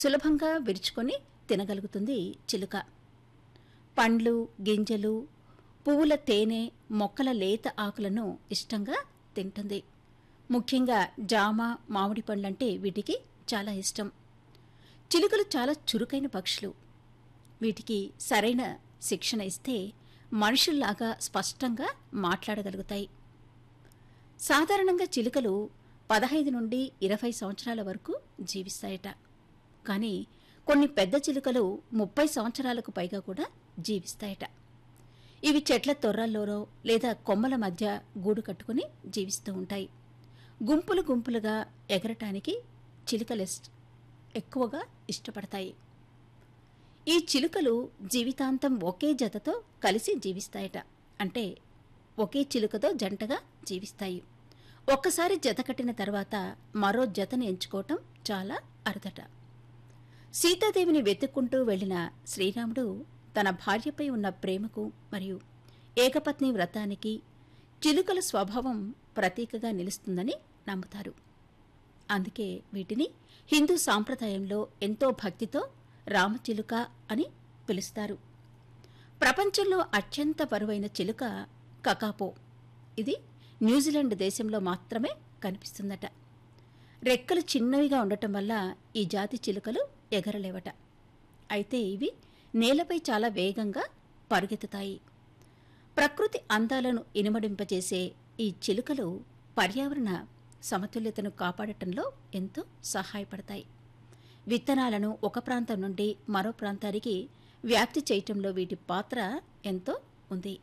సులభంగా విరుచుకొని తినగలుగుతుంది చిలుక పండ్లు గింజలు పువ్వుల తేనె మొక్కల లేత ఆకులను ఇష్టంగా తింటుంది ముఖ్యంగా జామ మామిడి పండ్లంటే వీటికి చాలా ఇష్టం చిలుకలు చాలా చురుకైన పక్షులు వీటికి సరైన శిక్షణ ఇస్తే మనుషుల్లాగా స్పష్టంగా మాట్లాడగలుగుతాయి సాధారణంగా చిలుకలు పదహైదు నుండి ఇరవై సంవత్సరాల వరకు జీవిస్తాయట కానీ కొన్ని పెద్ద చిలుకలు ముప్పై సంవత్సరాలకు పైగా కూడా జీవిస్తాయట ఇవి చెట్ల తొర్రల్లోనో లేదా కొమ్మల మధ్య గూడు కట్టుకుని జీవిస్తూ ఉంటాయి గుంపులు గుంపులుగా ఎగరటానికి చిలుకలు ఇస్- ఎక్కువగా ఇష్టపడతాయి ఈ చిలుకలు జీవితాంతం ఒకే జతతో కలిసి జీవిస్తాయట అంటే ఒకే చిలుకతో జంటగా జీవిస్తాయి ఒక్కసారి జత కట్టిన తర్వాత మరో జతను ఎంచుకోవటం చాలా అరుదట సీతాదేవిని వెతుక్కుంటూ వెళ్లిన శ్రీరాముడు తన భార్యపై ఉన్న ప్రేమకు మరియు ఏకపత్ని వ్రతానికి చిలుకల స్వభావం ప్రతీకగా నిలుస్తుందని నమ్ముతారు అందుకే వీటిని హిందూ సాంప్రదాయంలో ఎంతో భక్తితో రామచిలుక అని పిలుస్తారు ప్రపంచంలో అత్యంత బరువైన చిలుక కకాపో ఇది న్యూజిలాండ్ దేశంలో మాత్రమే కనిపిస్తుందట రెక్కలు చిన్నవిగా ఉండటం వల్ల ఈ జాతి చిలుకలు ఎగరలేవట అయితే ఇవి నేలపై చాలా వేగంగా పరుగెత్తుతాయి ప్రకృతి అందాలను ఇనుమడింపజేసే ఈ చిలుకలు పర్యావరణ సమతుల్యతను కాపాడటంలో ఎంతో సహాయపడతాయి విత్తనాలను ఒక ప్రాంతం నుండి మరో ప్రాంతానికి వ్యాప్తి చేయటంలో వీటి పాత్ర ఎంతో ఉంది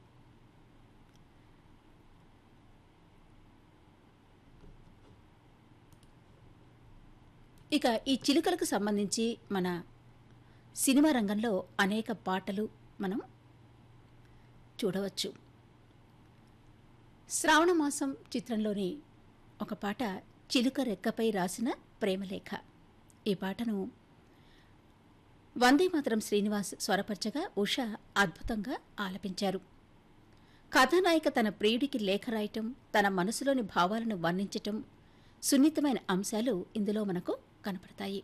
ఇక ఈ చిలుకలకు సంబంధించి మన సినిమా రంగంలో అనేక పాటలు మనం చూడవచ్చు శ్రావణ మాసం చిత్రంలోని ఒక పాట చిలుక రెక్కపై రాసిన ప్రేమలేఖ ఈ పాటను వందే మాతరం శ్రీనివాస్ స్వరపరచగా ఉష అద్భుతంగా ఆలపించారు కథానాయిక తన ప్రియుడికి లేఖ రాయటం తన మనసులోని భావాలను వర్ణించటం సున్నితమైన అంశాలు ఇందులో మనకు కనపడతాయి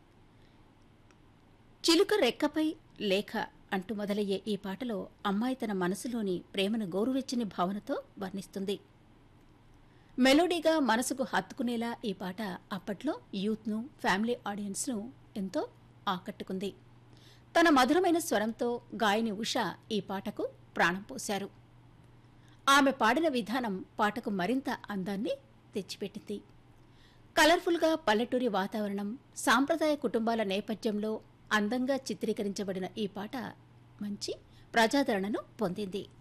చిలుక రెక్కపై లేఖ అంటూ మొదలయ్యే ఈ పాటలో అమ్మాయి తన మనసులోని ప్రేమను గౌరవించని భావనతో వర్ణిస్తుంది మెలోడీగా మనసుకు హత్తుకునేలా ఈ పాట అప్పట్లో యూత్ను ఫ్యామిలీ ఆడియన్స్ను ఎంతో ఆకట్టుకుంది తన మధురమైన స్వరంతో గాయని ఉష ఈ పాటకు ప్రాణం పోశారు ఆమె పాడిన విధానం పాటకు మరింత అందాన్ని తెచ్చిపెట్టింది కలర్ఫుల్గా పల్లెటూరి వాతావరణం సాంప్రదాయ కుటుంబాల నేపథ్యంలో అందంగా చిత్రీకరించబడిన ఈ పాట మంచి ప్రజాదరణను పొందింది